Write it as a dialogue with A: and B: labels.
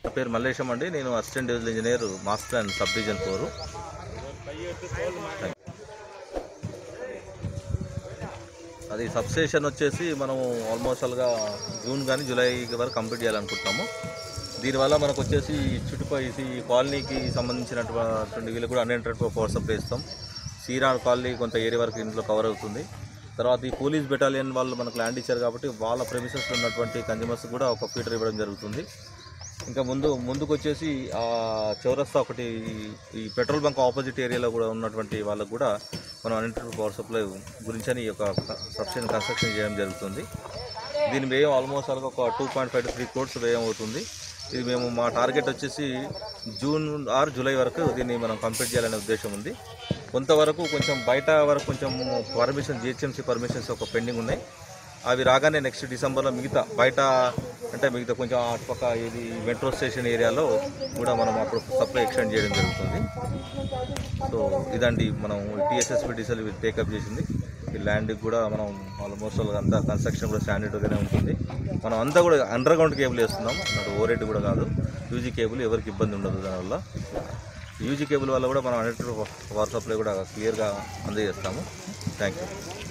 A: నా పేరు మల్లేశం అండి నేను assistant divisional engineer master and sub division four అది సబ్స్టేషన్ వచ్చేసి మనం ఆల్మోస్ట్ ఆల్గా జూన్ కానీ జూలై వరకు కంప్లీట్ చేయాలనుకుంటున్నాము దీనివల్ల మనకు వచ్చేసి చుట్టుపక్కల ఈ కాలనీకి సంబంధించినటువంటి వీళ్ళు కూడా అన్ఎంటెడ్ పవర్ సప్లై ఇస్తాం సీరా కాలనీ కొంత ఏరియా వరకు ఇంట్లో కవర్ అవుతుంది తర్వాత ఈ పోలీస్ బెటాలియన్ వాళ్ళు మనకు ల్యాండ్ ఇచ్చారు కాబట్టి వాళ్ళ ప్రెమిసెస్లో ఉన్నటువంటి కన్జ్యూమర్స్ కూడా ఒక ఫీటర్ ఇవ్వడం జరుగుతుంది ఇంకా ముందు ముందుకు వచ్చేసి ఆ చౌరస్తా ఒకటి ఈ- ఈ పెట్రోల్ బంక్ ఆపోజిట్ ఏరియాలో కూడా ఉన్నటువంటి వాళ్ళకు కూడా మనం అన్నింటి పవర్ సప్లై గురించి ఈ యొక్క సబ్స్టేషన్ కన్స్ట్రక్షన్ చేయడం జరుగుతుంది దీని వ్యయం ఆల్మోస్ట్ అలాగా ఒక two point five to three crores వ్యయం అవుతుంది ఇది మేము మా టార్గెట్ వచ్చేసి జూన్ ఆర్ జూలై వరకు దీన్ని మనం కంప్లీట్ చేయాలనే ఉద్దేశం ఉంది కొంతవరకు కొంచెం బయట వరకు కొంచెం పర్మిషన్ జిహెచ్ఎంసీ పర్మిషన్స్ ఒక పెండింగ్ ఉన్నాయి అవి రాగానే నెక్స్ట్ డిసెంబర్లో మిగతా బయట అంటే మిగతా కొంచెం అటుపక్క ఇది మెట్రో స్టేషన్ ఏరియాలో కూడా మనం అప్పుడు సప్లై ఎక్స్టెండ్ చేయడం జరుగుతుంది సో ఇదండి మనం టీఎస్ఎస్పి డీసెల్ టేకప్ చేసింది ఈ ల్యాండ్కి కూడా మనం ఆల్మోస్ట్ అంతా కన్స్ట్రక్షన్ కూడా స్టాండర్డ్గానే ఉంటుంది మనం అంతా కూడా అండర్ గ్రౌండ్ కేబుల్ వేస్తున్నాం అటు ఓరెడ్ కూడా కాదు యూజీ కేబుల్ ఎవరికి ఇబ్బంది ఉండదు దానివల్ల యూజీ కేబుల్ వల్ల కూడా మనం అన్నిటి పవర్ సప్లై కూడా క్లియర్గా అందజేస్తాము థ్యాంక్ యూ